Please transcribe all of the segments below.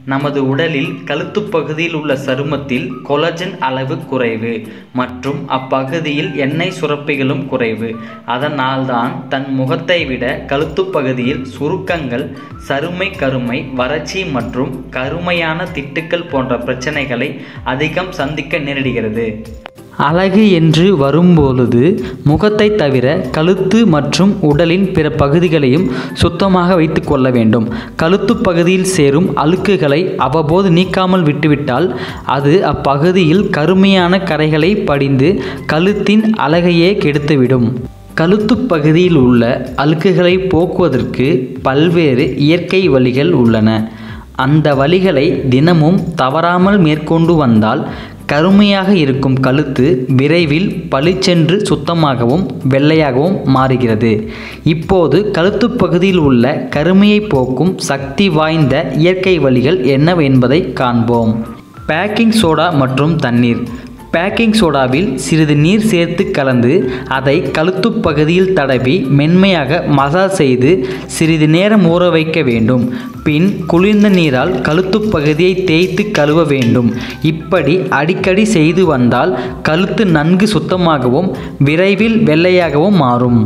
நமது உடலில் கழுத்துப் பகுதியில் உள்ள சருமத்தில் கொலஜன் அளவு குறைவு மற்றும் அப்பகுதியில் எண்ணெய் சுரப்பிகளும் குறைவு அதனால்தான் தன் முகத்தை விட கழுத்துப் பகுதியில் சுருக்கங்கள் சருமை கருமை வறட்சி மற்றும் கருமையான திட்டுக்கள் போன்ற பிரச்சனைகளை அதிகம் சந்திக்க நேரிடுகிறது அழகு என்று வரும்பொழுது முகத்தை தவிர கழுத்து மற்றும் உடலின் பிற பகுதிகளையும் சுத்தமாக வைத்து கொள்ள வேண்டும் கழுத்து பகுதியில் சேரும் அழுக்குகளை அவ்வப்போது நீக்காமல் விட்டுவிட்டால் அது அப்பகுதியில் கருமையான கரைகளை படிந்து கழுத்தின் அழகையே கெடுத்துவிடும் கழுத்து பகுதியில் உள்ள அழுக்குகளை போக்குவதற்கு பல்வேறு இயற்கை வழிகள் உள்ளன அந்த வழிகளை தினமும் தவறாமல் மேற்கொண்டு வந்தால் கருமையாக இருக்கும் கழுத்து விரைவில் பளிச்சென்று சுத்தமாகவும் வெள்ளையாகவும் மாறுகிறது இப்போது கழுத்து பகுதியில் உள்ள கருமையை போக்கும் சக்தி வாய்ந்த இயற்கை வழிகள் என்னவென்பதை காண்போம் பேக்கிங் சோடா மற்றும் தண்ணீர் பேக்கிங் சோடாவில் சிறிது நீர் சேர்த்து கலந்து அதை கழுத்து பகுதியில் தடவி மென்மையாக மசாஜ் செய்து சிறிது நேரம் ஊற வைக்க வேண்டும் பின் குளிர்ந்த நீரால் கழுத்து பகுதியை தேய்த்து கழுவ வேண்டும் இப்படி அடிக்கடி செய்து வந்தால் கழுத்து நன்கு சுத்தமாகவும் விரைவில் வெள்ளையாகவும் மாறும்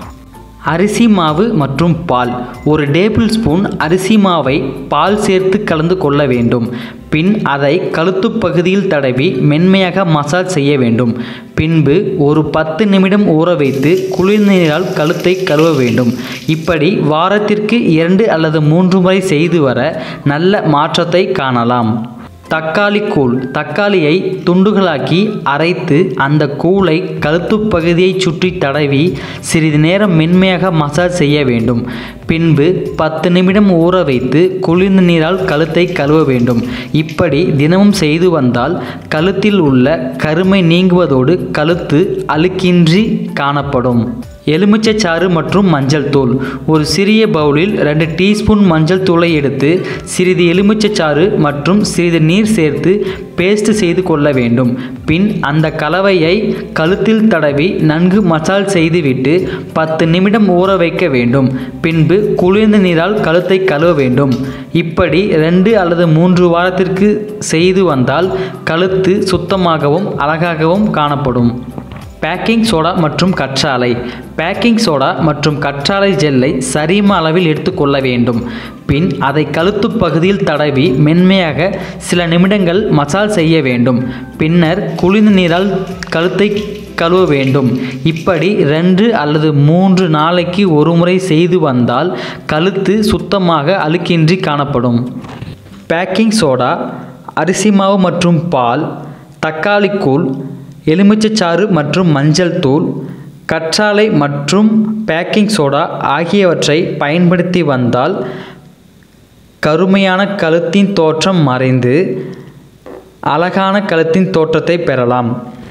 அரிசி மாவு மற்றும் பால் ஒரு டேபிள் ஸ்பூன் அரிசி மாவை பால் சேர்த்து கலந்து கொள்ள வேண்டும் பின் அதை கழுத்து பகுதியில் தடவி மென்மையாக மசாஜ் செய்ய வேண்டும் பின்பு ஒரு பத்து நிமிடம் ஊற வைத்து குளிர் நீரால் கழுத்தை கழுவ வேண்டும் இப்படி வாரத்திற்கு இரண்டு அல்லது மூன்று முறை செய்து வர நல்ல மாற்றத்தை காணலாம் தக்காளி கூழ் தக்காளியை துண்டுகளாக்கி அரைத்து அந்த கூழை கழுத்து பகுதியை சுற்றி தடவி சிறிது நேரம் மென்மையாக மசாஜ் செய்ய வேண்டும் பின்பு பத்து நிமிடம் ஊற வைத்து குளிர்ந்த நீரால் கழுத்தை கழுவ வேண்டும் இப்படி தினமும் செய்து வந்தால் கழுத்தில் உள்ள கருமை நீங்குவதோடு கழுத்து அழுக்கின்றி காணப்படும் எலுமிச்சை சாறு மற்றும் மஞ்சள் தூள் ஒரு சிறிய பவுலில் ரெண்டு டீஸ்பூன் மஞ்சள் தூளை எடுத்து சிறிது எலுமிச்சை சாறு மற்றும் சிறிது நீர் சேர்த்து பேஸ்ட் செய்து கொள்ள வேண்டும் பின் அந்த கலவையை கழுத்தில் தடவி நன்கு மசால் செய்துவிட்டு பத்து நிமிடம் ஊற வைக்க வேண்டும் பின்பு குளிர்ந்த நீரால் கழுத்தை கழுவ வேண்டும் இப்படி ரெண்டு அல்லது மூன்று வாரத்திற்கு செய்து வந்தால் கழுத்து சுத்தமாகவும் அழகாகவும் காணப்படும் பேக்கிங் சோடா மற்றும் கற்றாழை பேக்கிங் சோடா மற்றும் கற்றாழை ஜெல்லை சரிம அளவில் எடுத்துக்கொள்ள வேண்டும் பின் அதை கழுத்து பகுதியில் தடவி மென்மையாக சில நிமிடங்கள் மசால் செய்ய வேண்டும் பின்னர் குளிர்ந்த நீரால் கழுத்தை கழுவ வேண்டும் இப்படி ரெண்டு அல்லது மூன்று நாளைக்கு ஒரு முறை செய்து வந்தால் கழுத்து சுத்தமாக அழுக்கின்றி காணப்படும் பேக்கிங் சோடா அரிசி மாவு மற்றும் பால் தக்காளிக்கூழ் எலுமிச்சைச்சாறு மற்றும் மஞ்சள் தூள் கற்றாழை மற்றும் பேக்கிங் சோடா ஆகியவற்றை பயன்படுத்தி வந்தால் கருமையான கழுத்தின் தோற்றம் மறைந்து அழகான கழுத்தின் தோற்றத்தை பெறலாம்